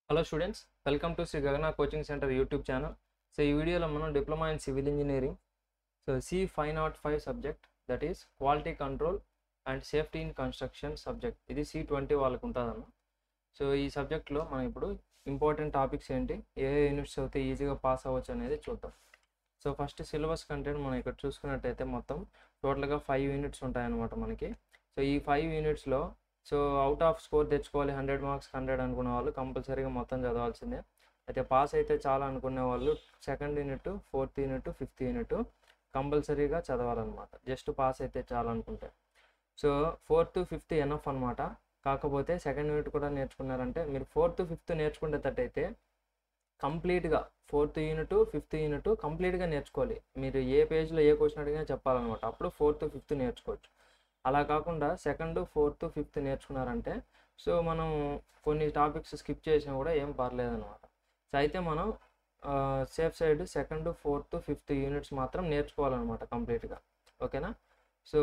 hello students welcome to Shri Gagana coaching centre YouTube channel so ఈ వీడియోలో మనం diploma in civil engineering so C five naught five subject that is quality control and safety in construction subject ఇది C twenty వాళ్ళకు ఉంటుందన్న so ఈ సబ్జెక్ట్లో మనం ఇప్పుడు ఇంపార్టెంట్ టాపిక్స్ ఏంటి ఏ ఏ యూనిట్స్ అయితే ఈజీగా పాస్ అవ్వచ్చు అనేది చూద్దాం సో ఫస్ట్ సిలబస్ కంటెంట్ మనం ఇక్కడ చూసుకున్నట్టయితే మొత్తం టోటల్గా ఫైవ్ యూనిట్స్ ఉంటాయన్నమాట మనకి సో ఈ ఫైవ్ యూనిట్స్లో సో అవుట్ ఆఫ్ స్కోర్ తెచ్చుకోవాలి హండ్రెడ్ మార్క్స్ హండ్రెడ్ అనుకునే వాళ్ళు కంపల్సరీగా మొత్తం చదవాల్సిందే అయితే పాస్ అయితే చాలా అనుకునే వాళ్ళు second unit fourth unit fifth unit కంపల్సరీగా చదవాలన్నమాట జస్ట్ పాస్ అయితే చాలా అనుకుంటే సో ఫోర్త్ ఫిఫ్త్ ఎనఫ్ అనమాట కాకపోతే సెకండ్ యూనిట్ కూడా నేర్చుకున్నారంటే మీరు ఫోర్త్ ఫిఫ్త్ నేర్చుకునేటట్టయితే కంప్లీట్గా ఫోర్త్ యూనిట్ ఫిఫ్త్ యూనిట్ కంప్లీట్గా నేర్చుకోవాలి మీరు ఏ పేజ్లో ఏ క్వశ్చన్ అడిగినా చెప్పాలన్నమాట అప్పుడు ఫోర్త్ ఫిఫ్త్ నేర్చుకోవచ్చు అలా కాకుండా సెకండ్ ఫోర్త్ ఫిఫ్త్ నేర్చుకున్నారంటే సో మనం కొన్ని టాపిక్స్ స్కిప్ చేసినా కూడా ఏం పర్లేదు అనమాట సో అయితే మనం safe side second fourth fifth units మాత్రం నేర్చుకోవాలన్నమాట కంప్లీట్గా ఓకేనా సో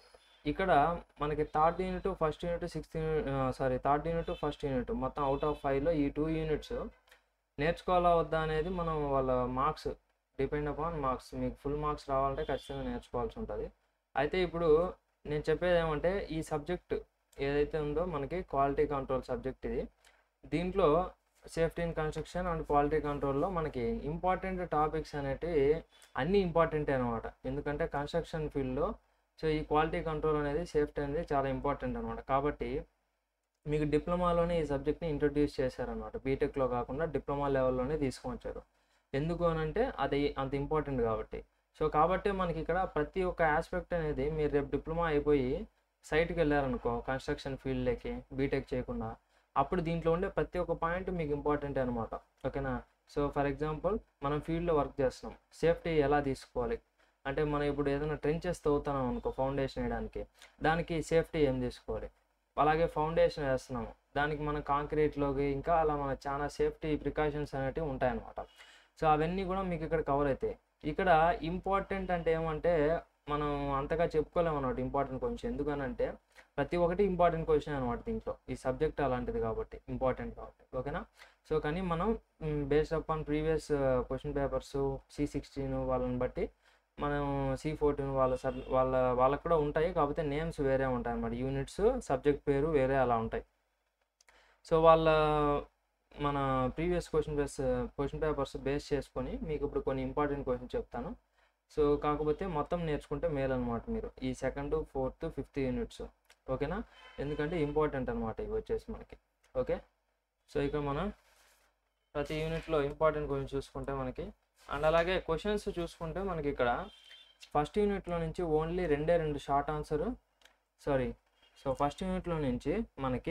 ఇక్కడ మనకి third unit first unit sixth unit sorry third unit first unit మొత్తం అవుట్ ఆఫ్ ఫైవ్లో ఈ టూ యూనిట్స్ నేర్చుకోవాలా వద్దా అనేది మనం వాళ్ళ మార్క్స్ డిపెండ్ అపాన్ మార్క్స్ మీకు ఫుల్ మార్క్స్ రావాలంటే ఖచ్చితంగా నేర్చుకోవాల్సి ఉంటుంది అయితే ఇప్పుడు నేను చెప్పేది ఏమంటే ఈ సబ్జెక్ట్ ఏదైతే ఉందో మనకి క్వాలిటీ కంట్రోల్ సబ్జెక్ట్ ఇది దీంట్లో safety in construction and quality కంట్రోల్లో మనకి ఇంపార్టెంట్ టాపిక్స్ అనేటివి అన్నీ ఇంపార్టెంటే అనమాట ఎందుకంటే కన్స్ట్రక్షన్ ఫీల్డ్లో సో ఈ క్వాలిటీ కంట్రోల్ అనేది సేఫ్టీ అనేది చాలా ఇంపార్టెంట్ అనమాట కాబట్టి మీకు డిప్లొమాలోనే ఈ సబ్జెక్ట్ని ఇంట్రొడ్యూస్ చేశారనమాట బీటెక్లో కాకుండా డిప్లొమా లెవెల్లోనే తీసుకొచ్చారు ఎందుకు అనంటే అది అంత ఇంపార్టెంట్ కాబట్టి సో కాబట్టి మనకి ఇక్కడ ప్రతి ఒక్క ఆస్పెక్ట్ అనేది మీరు రేపు డిప్లొమా అయిపోయి సైట్కి వెళ్ళారనుకో కన్స్ట్రక్షన్ ఫీల్డ్లోకి బీటెక్ చేయకుండా అప్పుడు దీంట్లో ఉండే ప్రతి ఒక్క పాయింట్ మీకు ఇంపార్టెంట్ అనమాట ఓకేనా సో ఫర్ ఎగ్జాంపుల్ మనం ఫీల్డ్లో వర్క్ చేస్తున్నాం సేఫ్టీ ఎలా తీసుకోవాలి అంటే మనం ఇప్పుడు ఏదైనా ట్రెంచెస్ తవ్వుతున్నాం అనుకో ఫౌండేషన్ వేయడానికి దానికి సేఫ్టీ ఏం తీసుకోవాలి అలాగే ఫౌండేషన్ వేస్తున్నాము దానికి మన కాంక్రీట్లోకి ఇంకా అలా మన చాలా సేఫ్టీ ప్రికాషన్స్ అనేటివి ఉంటాయన్నమాట సో అవన్నీ కూడా మీకు ఇక్కడ కవర్ అవుతాయి ఇక్కడ ఇంపార్టెంట్ అంటే ఏమంటే మనం అంతగా చెప్పుకోలేము అనమాట ఇంపార్టెంట్ క్వశ్చన్ ఎందుకనంటే ప్రతి ఒక్కటి ఇంపార్టెంట్ క్వశ్చన్ అనమాట దీంట్లో ఈ సబ్జెక్ట్ అలాంటిది కాబట్టి ఇంపార్టెంట్ కాబట్టి ఓకేనా సో కానీ మనం based upon previous question papers C sixteen వాళ్ళని బట్టి మనం సి ఫోర్టీన్ వాళ్ళ సబ్ వాళ్ళ వాళ్ళకు కూడా ఉంటాయి కాకపోతే నేమ్స్ వేరే ఉంటాయి అన్నమాట యూనిట్స్ సబ్జెక్ట్ పేరు వేరే అలా ఉంటాయి సో వాళ్ళ మన previous question base question papers base చేసుకొని మీకు ఇప్పుడు కొన్ని ఇంపార్టెంట్ క్వశ్చన్ చెప్తాను సో కాకపోతే మొత్తం నేర్చుకుంటే మేలు అనమాట మీరు ఈ సెకండ్ ఫోర్త్ ఫిఫ్త్ యూనిట్స్ ఓకేనా ఎందుకంటే ఇంపార్టెంట్ అనమాట ఇవి వచ్చేసి మనకి ఓకే సో ఇక మనం ప్రతి యూనిట్లో ఇంపార్టెంట్ క్వశ్చన్ చూసుకుంటే మనకి అండ్ అలాగే క్వశ్చన్స్ చూసుకుంటే మనకి ఇక్కడ ఫస్ట్ యూనిట్లో నుంచి ఓన్లీ రెండే రెండు short answer sorry so first యూనిట్లో నుంచి మనకి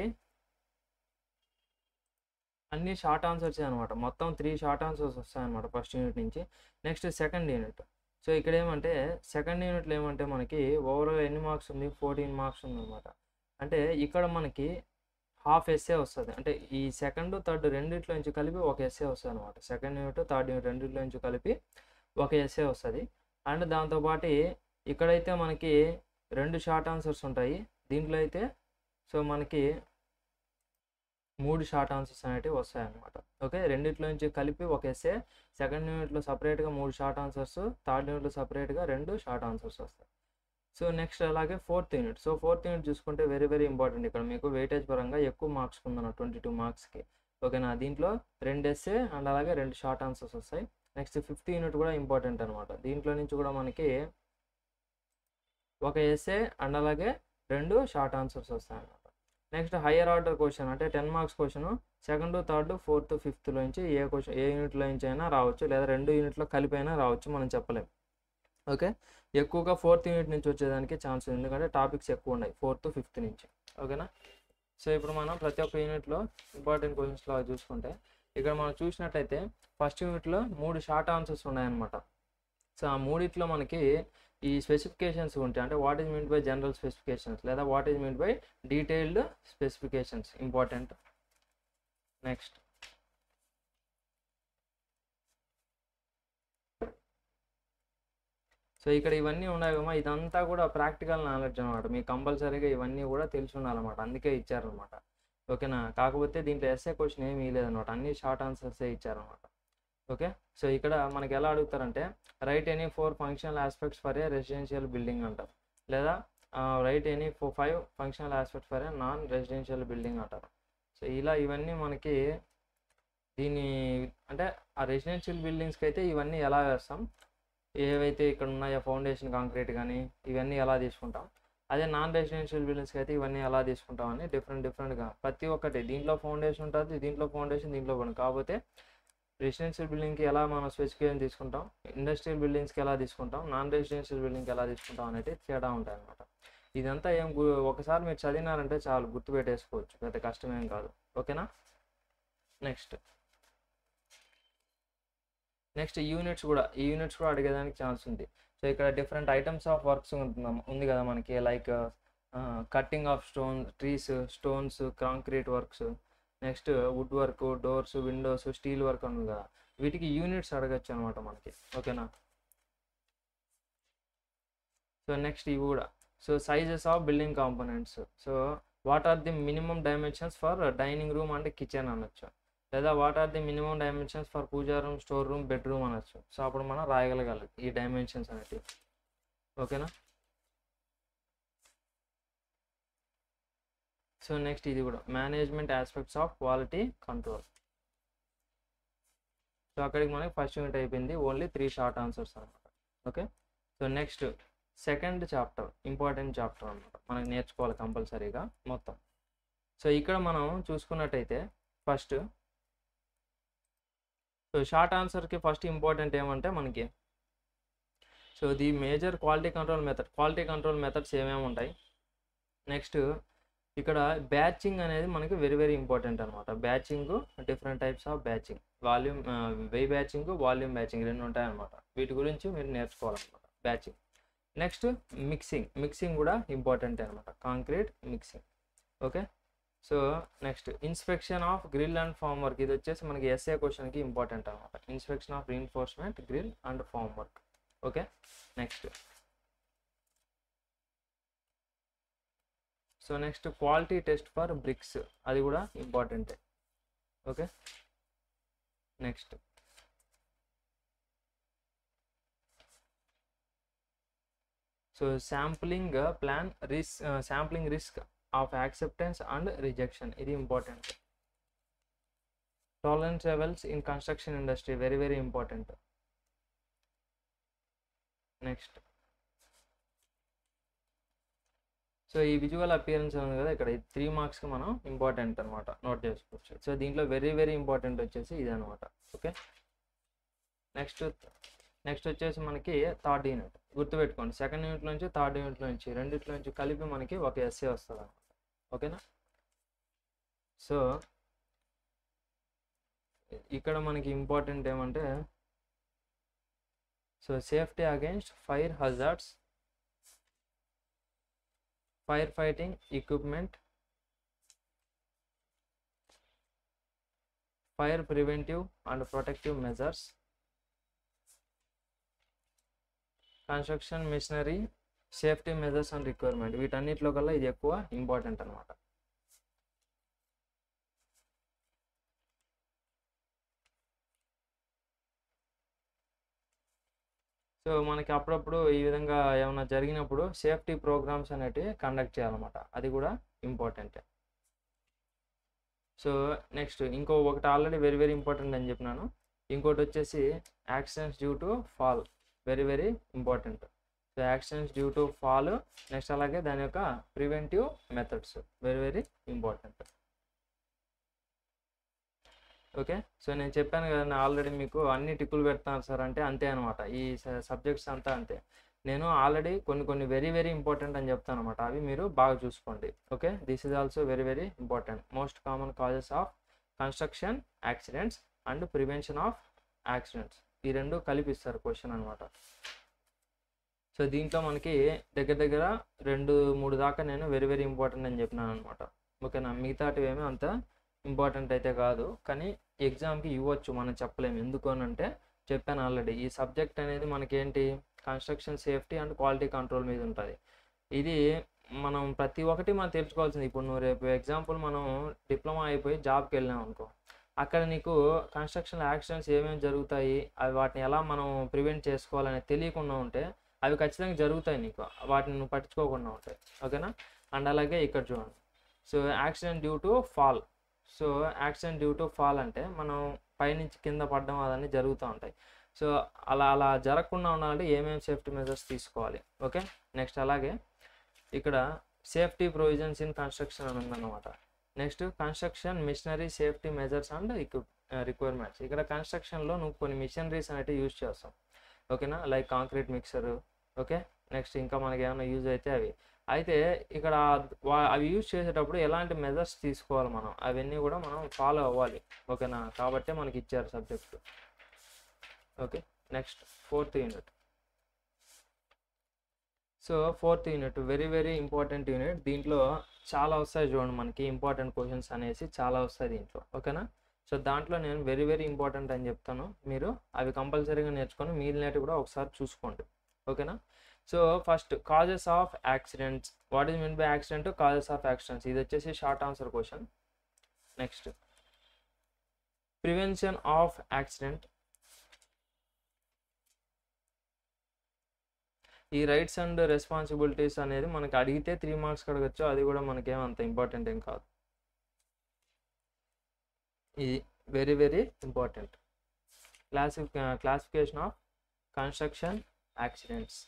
అన్ని షార్ట్ ఆన్సర్స్ అనమాట మొత్తం త్రీ షార్ట్ ఆన్సర్స్ వస్తాయన్నమాట ఫస్ట్ యూనిట్ నుంచి నెక్స్ట్ సెకండ్ యూనిట్ సో ఇక్కడ ఏమంటే సెకండ్ యూనిట్లో ఏమంటే మనకి ఓవరాల్ ఎన్ని మార్క్స్ ఉంది ఫోర్టీన్ మార్క్స్ ఉంది అనమాట అంటే ఇక్కడ మనకి హాఫ్ ఎస్ఏ వస్తుంది అంటే ఈ సెకండ్ థర్డ్ రెండిట్లో నుంచి కలిపి ఒక ఎస్ఏ వస్తుంది అనమాట సెకండ్ యూనిట్ థర్డ్ యూనిట్ రెండిట్లో నుంచి కలిపి ఒక ఎస్ఏ వస్తుంది అండ్ దాంతోపాటు ఇక్కడైతే మనకి రెండు షార్ట్ ఆన్సర్స్ ఉంటాయి దీంట్లో అయితే సో మనకి మూడు షార్ట్ ఆన్సర్స్ అనేటివి వస్తాయి అనమాట ఓకే రెండిట్లో నుంచి కలిపి ఒక ఎస్ఏ సెకండ్ యూనిట్లో సపరేట్గా మూడు షార్ట్ ఆన్సర్స్ థర్డ్ యూనిట్లో సపరేట్గా రెండు షార్ట్ ఆన్సర్స్ వస్తాయి సో నెక్స్ట్ అలాగే fourth unit so fourth unit చూసుకుంటే వెరీ వెరీ ఇంపార్టెంట్ ఇక్కడ మీకు వెయిటేజ్ పరంగా ఎక్కువ మార్క్స్ ఉందన్న ట్వంటీ టూ మార్క్స్కి ఓకేనా దీంట్లో రెండు ఎస్ఏ అండ్ అలాగే రెండు షార్ట్ ఆన్సర్స్ వస్తాయి నెక్స్ట్ ఫిఫ్త్ యూనిట్ కూడా ఇంపార్టెంట్ అనమాట దీంట్లో నుంచి కూడా మనకి ఒక ఎస్ఏ అండ్ అలాగే రెండు షార్ట్ ఆన్సర్స్ వస్తాయి అనమాట నెక్స్ట్ హయ్యర్ ఆర్డర్ క్వశ్చన్ అంటే ten marks question second third fourth ఫిఫ్త్లో నుంచి ఏ క్వశ్చన్ ఏ యూనిట్లో నుంచి అయినా రావచ్చు లేదా రెండు యూనిట్లో కలిపి అయినా రావచ్చు మనం చెప్పలేం ఓకే ఎక్కువగా ఫోర్త్ యూనిట్ నుంచి వచ్చేదానికి ఛాన్స్ ఉంది ఎందుకంటే టాపిక్స్ ఎక్కువ ఉన్నాయి ఫోర్త్ ఫిఫ్త్ నుంచి ఓకేనా సో ఇప్పుడు మనం ప్రతి ఒక్క యూనిట్లో ఇంపార్టెంట్ క్వశ్చన్స్లో చూసుకుంటే ఇక్కడ మనం చూసినట్టయితే ఫస్ట్ యూనిట్లో మూడు షార్ట్ ఆన్సర్స్ ఉన్నాయన్నమాట సో ఆ మూడిట్లో మనకి ఈ స్పెసిఫికేషన్స్ ఉంటాయి అంటే what is mean by general specifications లేదా what is mean by detailed specifications important next so ఇక్కడ ఇవన్నీ ఉన్నాయమ్మా ఇదంతా కూడా ప్రాక్టికల్ నాలెడ్జ్ అనమాట మీకు కంపల్సరీగా ఇవన్నీ కూడా తెలిసి ఉండాలన్నమాట అందుకే ఇచ్చారనమాట ఓకేనా కాకపోతే దీంట్లో ఎస్ఏ క్వశ్చన్ ఏమీ లేదనమాట అన్ని షార్ట్ ఆన్సర్సే ఇచ్చారనమాట ఓకే సో ఇక్కడ మనకి ఎలా అడుగుతారంటే write any four functional aspects for a residential building అంటారు లేదా write any four five functional aspects for a non residential building అంటారు సో ఇలా ఇవన్నీ మనకి దీని అంటే ఆ రెసిడెన్షియల్ బిల్డింగ్స్కి అయితే ఇవన్నీ ఎలా వేస్తాం ఏవైతే ఇక్కడ ఉన్నాయో ఫౌండేషన్ కాంక్రీట్ కానీ ఇవన్నీ ఎలా తీసుకుంటాం అదే నాన్ రెసిడెన్షియల్ బిల్డింగ్స్కి అయితే ఇవన్నీ ఎలా తీసుకుంటామని డిఫరెంట్ డిఫరెంట్గా ప్రతి ఒక్కటి దీంట్లో ఫౌండేషన్ ఉంటుంది దీంట్లో ఫౌండేషన్ దీంట్లో పని కాకపోతే రెసిడెన్షియల్ బిల్డింగ్కి ఎలా మనం స్పెసిఫికేషన్ తీసుకుంటాం ఇండస్ట్రియల్ బిల్డింగ్స్కి ఎలా తీసుకుంటాం నాన్ రెసిడెన్షియల్ బిల్డింగ్కి ఎలా తీసుకుంటాం అనేది తేడా ఉంటాయి అనమాట ఇదంతా ఏం గు- ఒకసారి మీరు చదివినారంటే చాలు గుర్తుపెట్టేసుకోవచ్చు పెద్ద కష్టమేం కాదు ఓకేనా నెక్స్ట్ నెక్స్ట్ యూనిట్స్ కూడా ఈ యూనిట్స్ కూడా అడిగేదానికి ఛాన్స్ ఉంది సో ఇక్కడ డిఫరెంట్ ఐటమ్స్ ఆఫ్ వర్క్స్ ఉంటున్నాం ఉంది కదా మనకి like cutting of stone trees stones concrete works next wood work doors windows steel work ఉంది కదా వీటికి యూనిట్స్ అడగచ్చు అనమాట మనకి ఓకేనా సో నెక్స్ట్ ఇవి కూడా so sizes of building components so what are the minimum dimensions for dining room and kitchen అనొచ్చు లేదా what are the minimum dimensions for puja room store room bedroom అనొచ్చు సో అప్పుడు మనం రాయగలగాలి ఈ డైమెన్షన్స్ అనేటివి ఓకేనా సో నెక్స్ట్ ఇది కూడా management aspects of quality control so అక్కడికి మనకి ఫస్ట్ యూనిట్ అయిపోయింది ఓన్లీ త్రీ షార్ట్ ఆన్సర్స్ అనమాట okay so next second chapter important chapter అనమాట మనకి నేర్చుకోవాలి కంపల్సరీగా మొత్తం సో ఇక్కడ మనం చూసుకున్నట్టయితే ఫస్ట్ సో షార్ట్ ఆన్సర్కి ఫస్ట్ ఇంపార్టెంట్ ఏమంటే మనకి so the major quality control method quality control methods ఏమేమి ఉంటాయి నెక్స్ట్ ఇక్కడ బ్యాచింగ్ అనేది మనకి వెరీ వెరీ ఇంపార్టెంట్ అనమాట batching different types of batching volume weigh batching volume బ్యాచింగ్ రెండు ఉంటాయి అనమాట వీటి గురించి మీరు నేర్చుకోవాలన్నమాట బ్యాచింగ్ నెక్స్ట్ మిక్సింగ్ మిక్సింగ్ కూడా ఇంపార్టెంట్ అనమాట concrete mixing okay so next inspection of grill and form work ఇది వచ్చేసి మనకి ఎస్ఏ క్వశ్చన్కి ఇంపార్టెంట్ అనమాట inspection of reinforcement grill and form work okay next so next quality test for bricks అది కూడా ఇంపార్టెంటే okay next so sampling plan risk sampling risk of acceptance and rejection ఇది important tolerance levels in construction industry very very important next so ఈ visual appearance ఉంది కదా ఇక్కడ three మార్క్స్కి మనం ఇంపార్టెంట్ అనమాట నోట్ చేసుకోవచ్చు సో దీంట్లో వెరీ వెరీ ఇంపార్టెంట్ వచ్చేసి ఇది అనమాట ఓకే నెక్స్ట్ నెక్స్ట్ వచ్చేసి మనకి థర్డ్ యూనిట్ గుర్తుపెట్టుకోండి సెకండ్ యూనిట్ నుంచి థర్డ్ యూనిట్ నుంచి రెండిట్లో నుంచి కలిపి మనకి ఒక ఎస్ఏ వస్తుంది అనమాట ఓకేనా సో ఇక్కడ మనకి ఇంపార్టెంట్ ఏమంటే so safety against fire hazards fire fighting equipment fire preventive and protective measures construction machinery safety measures and requirement వీటన్నిటిలో కల్లా ఇది ఎక్కువ ఇంపార్టెంట్ అనమాట సో మనకి అప్పుడప్పుడు ఈ విధంగా ఏమైనా జరిగినప్పుడు సేఫ్టీ ప్రోగ్రామ్స్ అనేటివి కండక్ట్ చేయాలన్నమాట అది కూడా ఇంపార్టెంటే సో నెక్స్ట్ ఇంకో ఒకటి ఆల్రెడీ వెరీ వెరీ ఇంపార్టెంట్ అని చెప్పినాను ఇంకోటి వచ్చేసి accidents due to fall very very important so accidents due to fall next అలాగే దాని యొక్క preventive methods very very important okay so నేను చెప్పాను కదా ఆల్రెడీ మీకు అన్ని టిక్కులు పెడతాను సార్ అంటే అంతే అనమాట ఈ సబ్జెక్ట్స్ అంతా అంతే నేను ఆల్రెడీ కొన్ని కొన్ని వెరీ వెరీ ఇంపార్టెంట్ అని చెప్తాను అనమాట అవి మీరు బాగా చూసుకోండి okay this is also very very important most common causes of construction accidents and prevention of accidents ఈ రెండు కలిపిస్తారు క్వశ్చన్ అనమాట సో దీంట్లో మనకి దగ్గర దగ్గర రెండు మూడు దాకా నేను వెరీ వెరీ ఇంపార్టెంట్ అని చెప్పినాను అనమాట ఓకేనా మిగతాటివి ఏమీ అంత ఇంపార్టెంట్ అయితే కాదు కానీ ఎగ్జామ్కి ఇవ్వచ్చు మనం చెప్పలేము ఎందుకు అని అంటే చెప్పాను ఆల్రెడీ ఈ సబ్జెక్ట్ అనేది మనకేంటి construction safety and quality control మీద ఉంటుంది ఇది మనం ప్రతి ఒక్కటి మనం తెలుసుకోవాల్సింది ఇప్పుడు నువ్వు రేపు ఎగ్జాంపుల్ మనం డిప్లొమా అయిపోయి జాబ్కి వెళ్ళాం అనుకో అక్కడ నీకు కన్స్ట్రక్షన్ యాక్సిడెంట్స్ ఏమేమి జరుగుతాయి అవి వాటిని ఎలా మనం ప్రివెంట్ చేసుకోవాలని తెలియకుండా ఉంటే అవి ఖచ్చితంగా జరుగుతాయి నీకు వాటిని నువ్వు పట్టించుకోకుండా ఉంటాయి ఓకేనా అండ్ అలాగే ఇక్కడ చూడండి so accident due to fall so accident due to fall అంటే మనం పైనుంచి కింద పడడం అదన్నీ జరుగుతూ ఉంటాయి సో అలా అలా జరగకుండా ఉండాలంటే ఏమేమి సేఫ్టీ మెజర్స్ తీసుకోవాలి ఓకే నెక్స్ట్ అలాగే ఇక్కడ సేఫ్టీ ప్రొవిజన్స్ ఇన్ కన్స్ట్రక్షన్ అని ఉందన్నమాట next construction machinery safety measures and requirements ఇక్కడ కన్స్ట్రక్షన్లో నువ్వు కొన్ని మిషనరీస్ అనేవి యూజ్ చేస్తాం ఓకేనా like concrete mixer okay next ఇంకా మనకి ఏమైనా యూజ్ అయితే అవి అయితే ఇక్కడ వా- అవి యూజ్ చేసేటప్పుడు ఎలాంటి మెజర్స్ తీసుకోవాలి మనం అవన్నీ కూడా మనం ఫాలో అవ్వాలి ఓకేనా కాబట్టే మనకి ఇచ్చారు subject okay next fourth unit so fourth unit very very important unit దీంట్లో చాలా వస్తాయి చూడండి మనకి ఇంపార్టెంట్ క్వశ్చన్స్ అనేసి చాలా వస్తాయి దీంట్లో ఓకేనా సో దాంట్లో నేను వెరీ వెరీ ఇంపార్టెంట్ అని చెప్తాను మీరు అవి కంపల్సరీగా నేర్చుకొని మిగిలినట్టు కూడా ఒకసారి చూసుకోండి ఓకేనా so first causes of accidents what is mean by accident causes of accidents ఇది వచ్చేసి short answer question next prevention of accident ఈ రైట్స్ అండ్ రెస్పాన్సిబిలిటీస్ అనేది మనకి అడిగితే త్రీ మార్క్స్ అడగచ్చు అది కూడా మనకేం అంత ఇంపార్టెంట్ ఏం కాదు ఇది వెరీ వెరీ ఇంపార్టెంట్ క్లాసి classification of construction accidents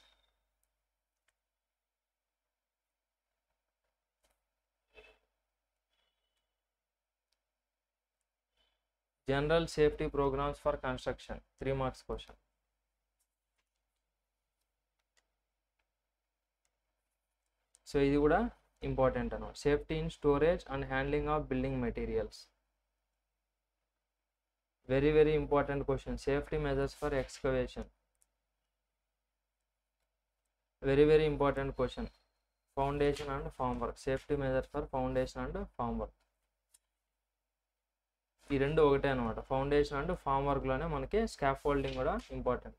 general safety programmes for construction three marks question so ఇది కూడా ఇంపార్టెంట్ అనమాట safety in storage and handling of building materials very very important question safety measures for excavation very very important question foundation and form work safety measures for foundation and form work ఈ రెండు ఒకటే అనమాట foundation and form వర్క్లోనే మనకి scaffolding కూడా important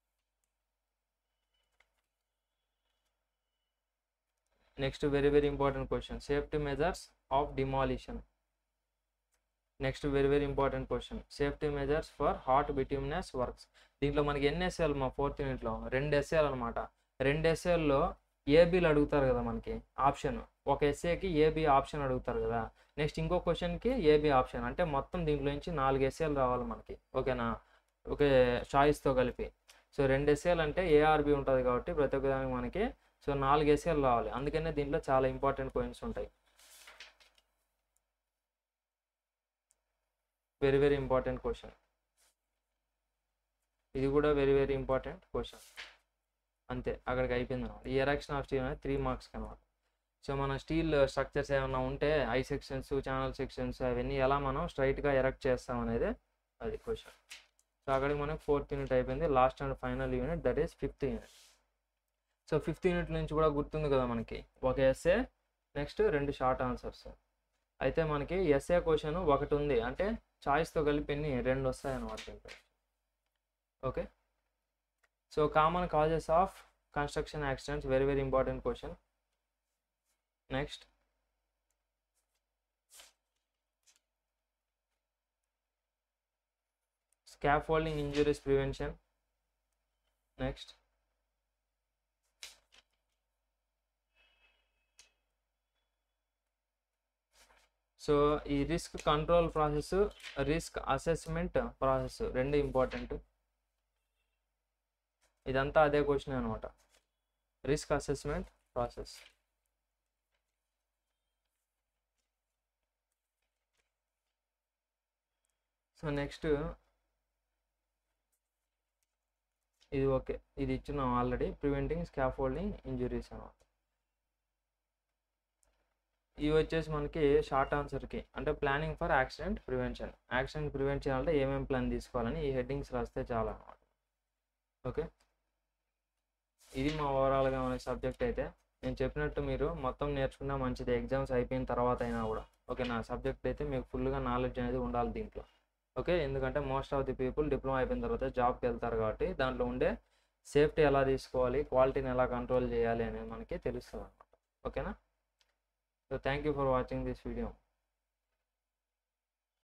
next very very important question safety measures of demolition next very very important question safety measures for hot bituminous works దీంట్లో మనకి ఎన్ని ఎస్ఏలు మా ఫోర్త్ యూనిట్లో రెండు ఎస్ఏలు అనమాట రెండు ఎస్ఏల్లో ఏబీలు అడుగుతారు కదా మనకి ఆప్షన్ ఒక ఎస్ఏకి ఏబి ఆప్షన్ అడుగుతారు కదా నెక్స్ట్ ఇంకో క్వశ్చన్కి ఏబి ఆప్షన్ అంటే మొత్తం దీంట్లో నుంచి నాలుగు ఎస్ఏలు రావాలి మనకి ఓకేనా ఒకే చాయిస్తో కలిపి సో రెండు ఎస్ఏలు అంటే ఏఆర్బి ఉంటుంది కాబట్టి ప్రతి ఒక్క దానికి మనకి సో నాలుగు ఎస్ఏలు రావాలి అందుకనే దీంట్లో చాలా ఇంపార్టెంట్ పాయింట్స్ ఉంటాయి వెరీ వెరీ ఇంపార్టెంట్ క్వశ్చన్ ఇది కూడా వెరీ వెరీ ఇంపార్టెంట్ క్వశ్చన్ అంతే అక్కడికి అయిపోయింది అనమాట ఈ ఎరక్షన్ ఆఫ్ స్టీల్ అనేది త్రీ మార్క్స్కి అనమాట సో మన స్టీల్ స్ట్రక్చర్స్ ఏమైనా ఉంటే ఐ సెక్షన్స్ ఛానల్ సెక్షన్స్ అవన్నీ ఎలా మనం స్ట్రైట్గా ఎరెక్ట్ చేస్తాం అనేది అది క్వశ్చన్ సో అక్కడికి మనకి ఫోర్త్ యూనిట్ అయిపోయింది last and final unit that is fifth unit so fifth unit నుంచి కూడా గుర్తుంది కదా మనకి ఒక ఎస్ఏ నెక్స్ట్ రెండు షార్ట్ ఆన్సర్స్ అయితే మనకి ఎస్ఏ క్వశ్చన్ ఒకటి ఉంది అంటే చాయిస్తో కలిపి ఎన్ని రెండు వస్తాయి అన్నమాట దీంట్లో okay so common causes of construction accidents very very important question next scaffolding injuries prevention next so ఈ risk control process risk assessment process రెండు ఇంపార్టెంట్ ఇదంతా అదే క్వశ్చన్ అనమాట risk assessment process so next ఇది ఓకే ఇది ఇచ్చినాం already preventing scaffolding injuries అనమాట ఇవి వచ్చేసి మనకి షార్ట్ ఆన్సర్కి అంటే planning for accident prevention accident prevent చేయాలంటే ఏమేమి ప్లాన్ తీసుకోవాలని ఈ హెడ్డింగ్స్ రాస్తే చాలా అనమాట ఓకే ఇది మా ఓవరాల్గా మన సబ్జెక్ట్ అయితే నేను చెప్పినట్టు మీరు మొత్తం నేర్చుకున్నా మంచిది ఎగ్జామ్స్ అయిపోయిన తర్వాత అయినా కూడా ఓకే నా సబ్జెక్ట్ అయితే మీకు ఫుల్గా నాలెడ్జ్ అనేది ఉండాలి దీంట్లో ఓకే ఎందుకంటే most of the people diploma అయిపోయిన తర్వాత జాబ్కి వెళ్తారు కాబట్టి దాంట్లో ఉండే సేఫ్టీ ఎలా తీసుకోవాలి క్వాలిటీని ఎలా కంట్రోల్ చేయాలి అనేది మనకి తెలుస్తుంది అనమాట ఓకేనా so thank you for watching this video